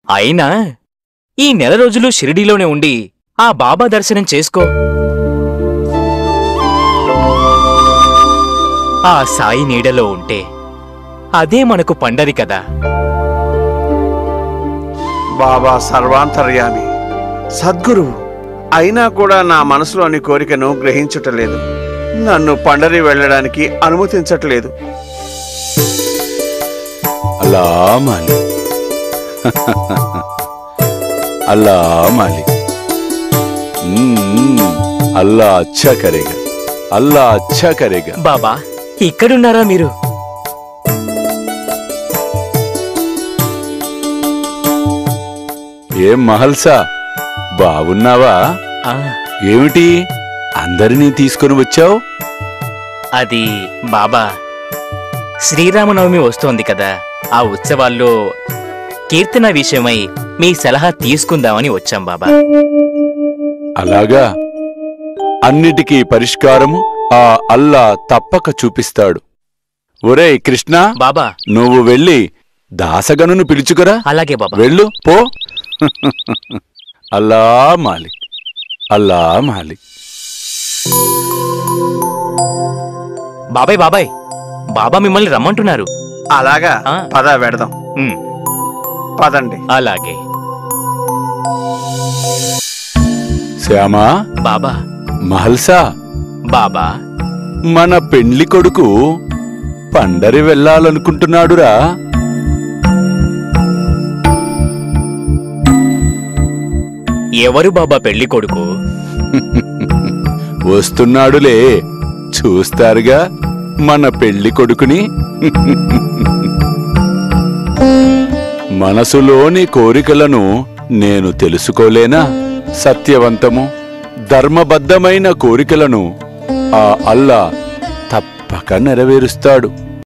అయినా ఈ నెల రోజులు షిరిడీలోనే ఉండి ఆ బాబా దర్శనం చేసుకో ఆ సాయి నీడలో ఉంటే అదే మనకు పండరి కదా బాబా సర్వాంతర్యామి సద్గురువు అయినా కూడా నా మనసులోని కోరికను గ్రహించుటలేదు నన్ను పండరి వెళ్ళడానికి అనుమతించట్లేదు अल्लाह मालिक अल्लाह मालिक हम्म, अल्लाह अच्छा करेगा अल्लाह अच्छा करेगा బాబా ఇక్కడున్నారా మీరు ఏం మహల్సా బాగున్నావా ఆ, ఏమిటి అందరినీ తీసుకొని వచ్చావు అది బాబా శ్రీరామనవమి వస్తోంది కదా ఆ ఉత్సవాల్లో కీర్తన విషయమై మీ సలహా తీసుకుందామని వచ్చాం బాబా అలాగా అన్నిటికీ పరిష్కారము ఆ అల్లా తప్పక చూపిస్తాడు ఒరేయ్ కృష్ణ బాబా నువ్వు వెళ్ళి దాసగనును పిలుచుకురా అలాగే బాబా వెళ్ళు పో అల్లా మాలిక్ అల్లా మాలిక్ బాబాయ్ బాబాయ్ బాబా మిమ్మల్ని రమ్మంటున్నారు అలాగా ఆ. పద వెడదాం ఉమ్, పదండి అలాగే శ్యామా బాబా మహల్సా బాబా మన పెండ్లి కొడుకు పండరి వెళ్ళాలనుకుంటున్నాడురా ఎవరు బాబా పెళ్లి కొడుకు వస్తున్నాడులే చూస్తారుగా మన పెళ్లి కొడుకుని మనసులోని కోరికలను నేను తెలుసుకోలేనా సత్యవంతము ధర్మబద్ధమైన కోరికలను ఆ అల్లా తప్పక నెరవేరుస్తాడు